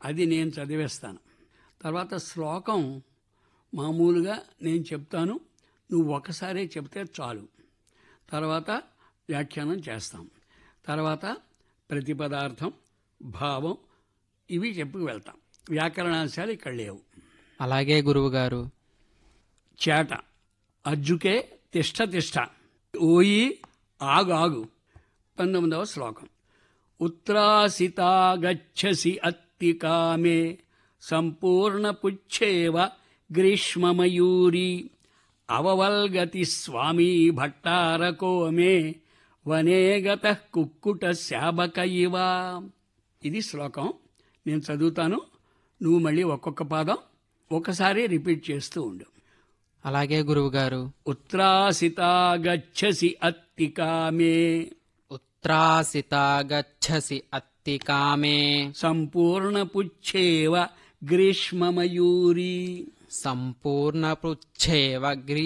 అది నేను చదివేస్తాను తర్వాత శ్లోకం మామూలుగా నేను చెప్తాను నువ్వు ఒకసారే చెప్తే చాలు తర్వాత వ్యాఖ్యానం చేస్తాం తర్వాత ప్రతిపదార్థం భావం ఇవి చెప్పుకు వెళ్తాం వ్యాకరణాంశాలు ఇక్కడ లేవు అలాగే గురువుగారు చేట అజ్జుకే తిష్ట తిష్ట ఓయి ఆగు ఆగు పంతొమ్మిదవ శ్లోకం ఉత్రాసితా గచ్చసి అత్తికామే సంపూర్ణ పుచ్చేవ గ్రీష్మమయూరి అవవల్గతి స్వామీ భట్టారకో మే వనేగత కుక్కుట శాబక ఇవ ఇది శ్లోకం నేను చదువుతాను నువ్వు మళ్ళీ ఒక్కొక్క పాదం ఒకసారి రిపీట్ చేస్తూ ఉండు అలాగే గురువుగారు ఉత్రాసితా గచ్చసి అత్తికామే ఉత్రాసితా గచ్చసి అత్తికామే సంపూర్ణపుచ్చేవ గ్రీష్మమయూరి సంపూర్ణ పృచ్ఛేవ